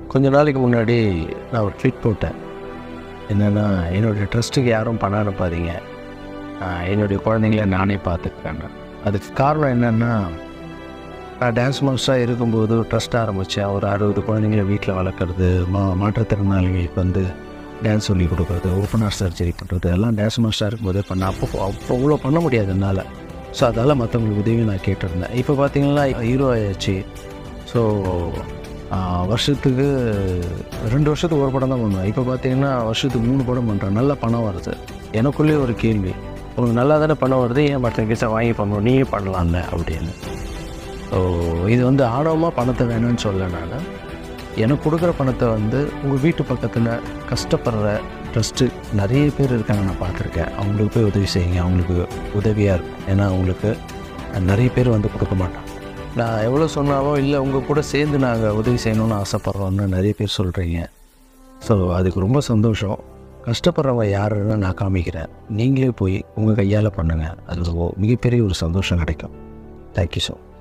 கொஞ்ச நாளைக்கு முன்னாடி நான் ஒரு ட்வீட் போட்டேன் என்னென்னா என்னுடைய ட்ரஸ்ட்டுக்கு யாரும் பணம் அனுப்பாதீங்க ஆஹ் என்னுடைய குழந்தைங்கள நானே பார்த்துக்கிறேன் அதுக்கு காரணம் என்னென்னா நான் டான்ஸ் மாஸ்டராக இருக்கும்போது ட்ரஸ்ட் ஆரம்பித்தேன் ஒரு அறுபது குழந்தைங்கள வீட்டில் வளர்க்குறது மா மாற்றுத்திறனாளிகளுக்கு வந்து டான்ஸ் சொல்லி கொடுக்குறது ஓப்பனர் சர்ஜரி பண்ணுறது எல்லாம் டான்ஸ் மாஸ்டராக இருக்கும்போது பண்ண அப்போ அப்போ அவ்வளோ பண்ண முடியாது என்னால் ஸோ அதால் மற்றவங்களுக்கு உதவி நான் கேட்டிருந்தேன் இப்போ பார்த்தீங்கன்னா ஹீரோ ஆயாச்சு ஸோ வருஷத்துக்கு ரெண்டு வருஷத்துக்கு ஒரு படம் தான் பண்ணுவேன் இப்போ பார்த்தீங்கன்னா வருஷத்துக்கு மூணு படம் பண்ணுறேன் நல்ல பணம் வருது எனக்குள்ளேயே ஒரு கேள்வி உனக்கு நல்லா தானே பணம் வருது ஏன் மற்ற கேஸை வாங்கி பண்ணணும் நீயே பண்ணலாம்ல அப்படின்னு ஸோ இது வந்து ஆணவமாக பணத்தை வேணும்னு சொல்ல நான் எனக்கு கொடுக்குற பணத்தை வந்து உங்கள் வீட்டு பக்கத்தில் கஷ்டப்படுற ட்ரஸ்ட்டு நிறைய பேர் இருக்காங்க நான் பார்த்துருக்கேன் அவங்களுக்கு போய் உதவி செய்யுங்க அவங்களுக்கு உதவியாக இருக்கும் ஏன்னா அவங்களுக்கு நிறைய பேர் வந்து கொடுக்க மாட்டாங்க நான் எவ்வளோ சொன்னாலும் இல்லை உங்கள் கூட சேர்ந்து நாங்கள் உதவி செய்யணும்னு ஆசைப்பட்றோன்னு நிறைய பேர் சொல்கிறீங்க ஸோ அதுக்கு ரொம்ப சந்தோஷம் கஷ்டப்படுறவங்க யாருன்னு நான் காமிக்கிறேன் நீங்களே போய் உங்கள் கையால் பண்ணுங்கள் அது ஒரு மிகப்பெரிய ஒரு சந்தோஷம் கிடைக்கும் தேங்க்யூ ஸோ